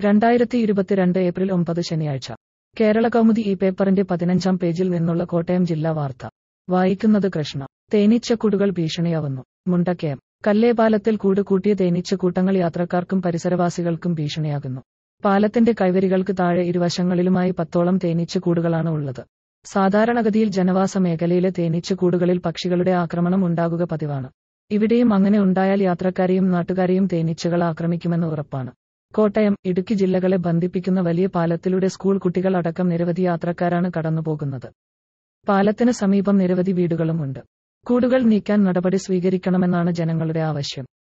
രണ്ടായിരത്തി ഇരുപത്തിരണ്ട് ഏപ്രിൽ ഒമ്പത് ശനിയാഴ്ച കേരള കൗമുദി ഈ പേപ്പറിന്റെ പതിനഞ്ചാം പേജിൽ നിന്നുള്ള കോട്ടയം ജില്ലാ വാർത്ത വായിക്കുന്നത് കൃഷ്ണ തേനീച്ചക്കൂടുകൾ ഭീഷണിയാവുന്നു മുണ്ടക്കയം കല്ലേപാലത്തിൽ കൂട് കൂട്ടിയ തേനീച്ചക്കൂട്ടങ്ങൾ യാത്രക്കാർക്കും പരിസരവാസികൾക്കും ഭീഷണിയാകുന്നു പാലത്തിന്റെ കൈവരികൾക്ക് താഴെ ഇരുവശങ്ങളിലുമായി പത്തോളം തേനീച്ചക്കൂടുകളാണ് ഉള്ളത് സാധാരണഗതിയിൽ ജനവാസ മേഖലയിലെ തേനീച്ചക്കൂടുകളിൽ പക്ഷികളുടെ ആക്രമണം ഉണ്ടാകുക പതിവാണ് ഇവിടെയും അങ്ങനെ ഉണ്ടായാൽ യാത്രക്കാരെയും നാട്ടുകാരെയും തേനീച്ചകൾ ആക്രമിക്കുമെന്ന് ഉറപ്പാണ് കോട്ടയം ഇടുക്കി ജില്ലകളെ ബന്ധിപ്പിക്കുന്ന വലിയ പാലത്തിലൂടെ സ്കൂൾ കുട്ടികൾ അടക്കം നിരവധി യാത്രക്കാരാണ് കടന്നുപോകുന്നത് പാലത്തിന് സമീപം നിരവധി വീടുകളുമുണ്ട് കൂടുകൾ നീക്കാൻ നടപടി സ്വീകരിക്കണമെന്നാണ് ജനങ്ങളുടെ ആവശ്യം